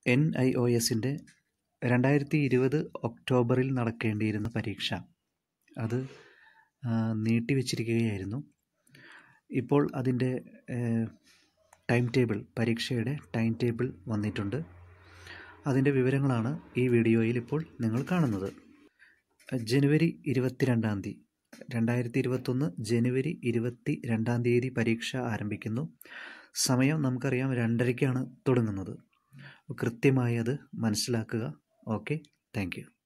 N I O എസിൻ്റെ രണ്ടായിരത്തി ഇരുപത് ഒക്ടോബറിൽ നടക്കേണ്ടിയിരുന്ന പരീക്ഷ അത് നീട്ടിവെച്ചിരിക്കുകയായിരുന്നു ഇപ്പോൾ അതിൻ്റെ ടൈം ടേബിൾ പരീക്ഷയുടെ ടൈം ടേബിൾ വന്നിട്ടുണ്ട് അതിൻ്റെ വിവരങ്ങളാണ് ഈ വീഡിയോയിൽ ഇപ്പോൾ നിങ്ങൾ കാണുന്നത് ജനുവരി ഇരുപത്തിരണ്ടാം തീയതി രണ്ടായിരത്തി ഇരുപത്തൊന്ന് ജനുവരി ഇരുപത്തി രണ്ടാം തീയതി പരീക്ഷ ആരംഭിക്കുന്നു സമയം നമുക്കറിയാം രണ്ടരയ്ക്കാണ് തുടങ്ങുന്നത് കൃത്യമായി അത് മനസ്സിലാക്കുക ഓക്കെ താങ്ക്